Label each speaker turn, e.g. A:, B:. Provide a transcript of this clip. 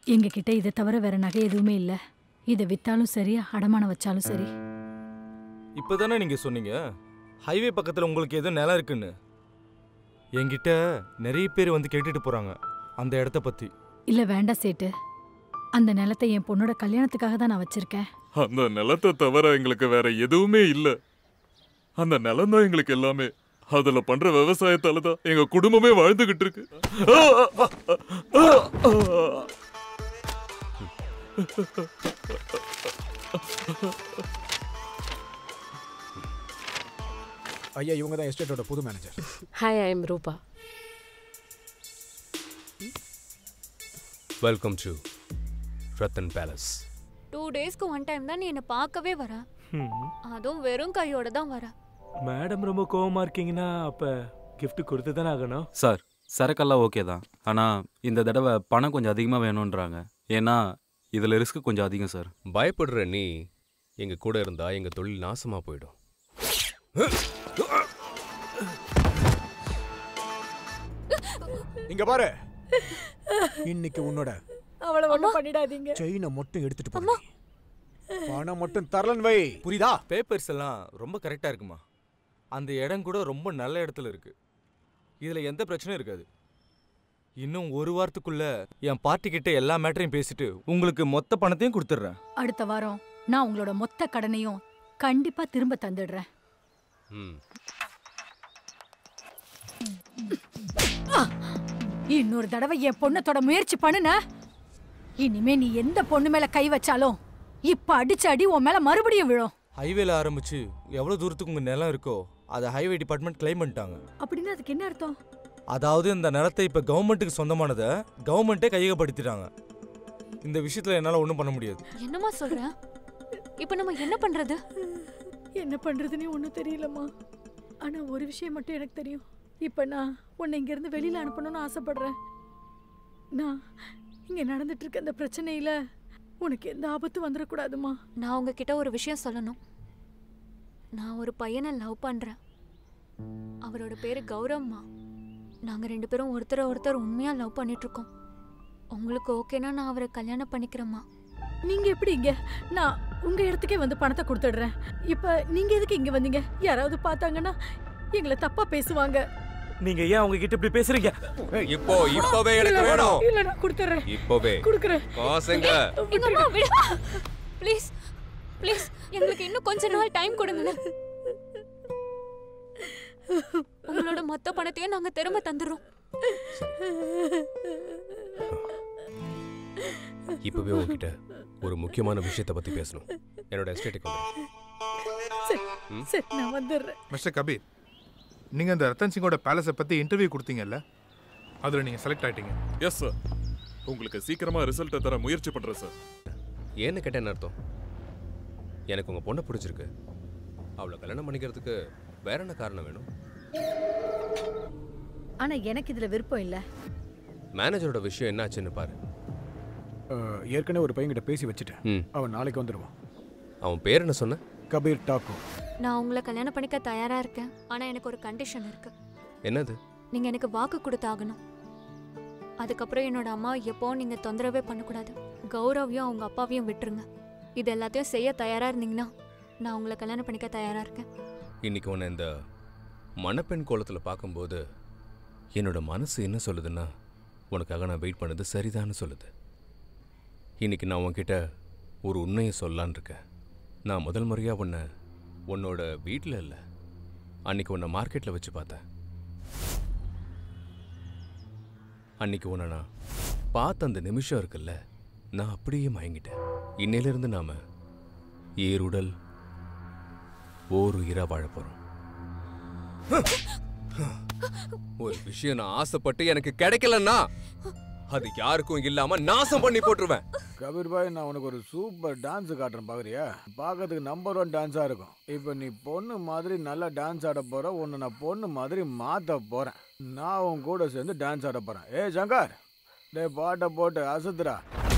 A: எங்க கிட்ட இதை தவிர வேற நகை எதுவுமே இல்லை இதை வித்தாலும் சரி அடமானம் வச்சாலும் சரி
B: இப்போதானே நீங்க சொன்னீங்க ஹைவே பக்கத்துல உங்களுக்கு எதுவும் நிலம் இருக்குன்னு என்கிட்ட நிறைய பேர் வந்து கேட்டுட்டு போறாங்க அந்த இடத்த பத்தி
A: இல்ல வேண்டாம் சேட்டு அந்த நிலத்தை என் பொண்ணோட கல்யாணத்துக்காக தான் நான் வச்சிருக்கேன்
C: அந்த நிலத்தை தவிர எங்களுக்கு வேற எதுவுமே இல்ல அந்த நிலம் தான் எங்களுக்கு எல்லாமே அதுல பண்ற விவசாயத்தால தான் எங்க குடும்பமே வாழ்ந்துகிட்டு இருக்கு ஆ, ஆ, ஆ, ஆ, ஆ.
D: ஐயா இவங்க தான் எஸ்டேட்டோட புது manager
E: hi I am Rupa
F: welcome to Ratan palace
G: two டேஸ்க்கு ஒன் டைம் தான் நீ என்னை பார்க்கவே வர அதுவும் வெறும் கையோட தான் வர
H: மேடம் ரொம்ப கோவமா இருக்கீங்கன்னா அப்ப gift கொடுத்து தானே ஆகணும்
I: சார் சரக்கெல்லாம் ஓகே தான் ஆனால் இந்த தடவை பணம் கொஞ்சம் அதிகமாக வேணுன்றாங்க ஏன்னா இதில் ரிஸ்க் கொஞ்சம் அதிகம் சார்
F: பயப்படுற நீ எங்க கூட இருந்தா எங்க தொழில் நாசமா போயிடும்
D: இங்க பாரு இன்னைக்கு உன்னோட
A: அவளை ஒன்றும் பண்ணிடாதீங்க
D: செயினை மட்டும் எடுத்துட்டு போ பணம் மட்டும் தரலன் வை புரியுதா
B: பேப்பர்ஸ் எல்லாம் ரொம்ப கரெக்டா இருக்குமா அந்த இடம் கூட ரொம்ப நல்ல இடத்துல இருக்கு இதுல எந்த பிரச்சனையும் இருக்காது இன்னும் ஒரு வாரத்துக்குள்ள என் பார்ட்டி கிட்ட எல்லா மேட்டரையும் பேசிட்டு உங்களுக்கு மொத்த பணத்தையும் கொடுத்துட்றேன்
A: அடுத்த வாரம் நான் உங்களோட மொத்த கடனையும் கண்டிப்பா திரும்ப தந்துடுறேன்
F: ம்
A: இன்னொரு தடவை என் பொண்ணத்தோட முயற்சி பண்ணுன இனிமே நீ எந்த பொண்ணு மேல கை வச்சாலும் இப்ப அடிச்ச அடி உன் மேல மறுபடியும் விழும்
B: ஹைவேல ஆரம்பிச்சு எவ்வளவு தூரத்துக்கு உங்க நிலம் இருக்கோ அதை ஹைவே டிபார்ட்மெண்ட் கிளைம் பண்ணிட்டாங்க
A: அப்படின்னா அதுக்கு என்ன அர்த்தம்
B: அதாவது இந்த நிலத்தை இப்ப கவர்மெண்ட்டுக்கு சொந்தமானதை கவர்மெண்ட்டே கையகப்படுத்திட்டாங்க இந்த விஷயத்துல என்னால ஒன்றும் பண்ண முடியாது
G: என்னம்மா சொல்ற இப்போ நம்ம என்ன பண்றது
A: என்ன பண்றதுன்னு ஒன்றும் தெரியலம்மா ஆனா ஒரு விஷயம் மட்டும் எனக்கு தெரியும் இப்ப நான் உன்னை இங்க இருந்து வெளியில அனுப்பணும்னு ஆசைப்படுறேன் நான் இங்க நடந்துட்டு இருக்க இந்த பிரச்சனையில உனக்கு எந்த ஆபத்தும் வந்துடக்கூடாதுமா
G: நான் உங்ககிட்ட ஒரு விஷயம் சொல்லணும் நான் ஒரு பையனை லவ் பண்றேன் அவரோட பேரு கௌரம்மா நாங்க ரெண்டு பேரும் ஒருத்தரை ஒருத்தர் உண்மையா லவ் பண்ணிட்டு இருக்கோம் உங்களுக்கு ஓகேனா நான் அவரை கல்யாணம் பண்ணிக்கிறேம்மா
A: நீங்க எப்படி இங்க நான் உங்க இடத்துக்கே வந்து பணத்தை கொடுத்துடுறேன் இப்ப நீங்க எதுக்கு இங்க வந்தீங்க யாராவது பார்த்தாங்கன்னா எங்களை தப்பா பேசுவாங்க
H: நீங்க ஏன் அவங்க கிட்ட இப்படி பேசுறீங்க
F: இப்போ இப்பவே எனக்கு வேணும்
A: இல்ல நான் கொடுத்துறேன்
F: இப்பவே
A: கொடுக்குறேன்
F: காசுங்க
G: எங்க அம்மா விடு ப்ளீஸ் ப்ளீஸ் எங்களுக்கு இன்னும் கொஞ்ச நாள் டைம் கொடுங்க உங்களோட மொத்த பணத்தையும் நாங்க திரும்ப தந்துடுறோம்
F: இப்பவே உங்ககிட்ட ஒரு முக்கியமான விஷயத்தை பத்தி பேசணும் என்னோட எஸ்டேட்டுக்கு வந்து
A: சரி சரி நான் வந்துடுறேன்
J: மிஸ்டர் கபீர் நீங்கள் இந்த ரத்தன் சிங்கோட பேலஸை பற்றி இன்டர்வியூ கொடுத்தீங்கல்ல அதில் நீங்கள் செலக்ட் ஆயிட்டீங்க
C: எஸ் சார் உங்களுக்கு சீக்கிரமா ரிசல்ட்டை தர முயற்சி பண்றேன் சார்
F: ஏன்னு கேட்டேன் என்ன அர்த்தம் எனக்கு உங்க பொண்ணை பிடிச்சிருக்கு அவளை கல்யாணம் பண்ணிக்கிறதுக்கு வேற என்ன காரணம் வேணும்
A: ஆனா எனக்கு இதுல விருப்பம் இல்ல
F: மேனேஜரோட விஷயம் என்னாச்சுன்னு பாரு
D: அஹ், ஏற்கனவே ஒரு பையன்கிட்ட பேசி வச்சுட்டேன்
F: ம்
D: அவன் நாளைக்கு வந்துடுவான்
F: அவன் பேர் என்ன சொன்ன
D: கபீர் டாக்கு
G: நான் உங்களை கல்யாணம் பண்ணிக்க தயாரா இருக்கேன் ஆனா எனக்கு ஒரு கண்டிஷன் இருக்கு
F: என்னது
G: நீங்க எனக்கு வாக்கு கொடுத்தாகணும் அதுக்கப்புறம் என்னோட அம்மா எப்போ நீங்க தொந்தரவே பண்ணக்கூடாது கௌரவையும் அவங்க அப்பாவையும் விட்டுருங்க இது எல்லாத்தையும் செய்ய தயாரா இருந்தீங்கன்னா நான் உங்களை கல்யாணம் பண்ணிக்க தயாரா இருக்கேன்
F: இன்னைக்கு உன்னை இந்த மணப்பெண் கோலத்தில் பார்க்கும்போது என்னோட மனசு என்ன சொல்லுதுன்னா உனக்காக நான் வெயிட் பண்ணது சரிதான்னு சொல்லுது இன்னைக்கு நான் உன்கிட்ட ஒரு உண்மையை சொல்லலான்னு இருக்கேன் நான் முதல் முறையாக உன்னை உன்னோட வீட்டில் இல்லை அன்னைக்கு உன்னை மார்க்கெட்டில் வச்சு பார்த்தேன் அன்னைக்கு உன்னை நான் பார்த்த அந்த நிமிஷம் இருக்குல்ல நான் அப்படியே மயங்கிட்டேன் இன்னையிலிருந்து நாம ஏருடல் ஓர் உயிரா வாழ போறோம் ஒரு விஷயம் நான் ஆசைப்பட்டு எனக்கு கிடைக்கலன்னா அது யாருக்கும் இல்லாம நாசம் பண்ணி போட்டுருவேன்
D: கபீர் பாய் நான் உனக்கு ஒரு சூப்பர் டான்ஸ் காட்டுறேன் பார்க்குறியா பார்க்கறதுக்கு நம்பர் ஒன் டான்ஸாக இருக்கும் இப்போ நீ பொண்ணு மாதிரி நல்லா டான்ஸ் ஆட போற உன்னை நான் பொண்ணு மாதிரி மாற்ற போகிறேன் நான் உன் கூட சேர்ந்து டான்ஸ் ஆட போகிறேன் ஏய் சங்கர் டேய் பாட்டை போட்டு அசத்துடா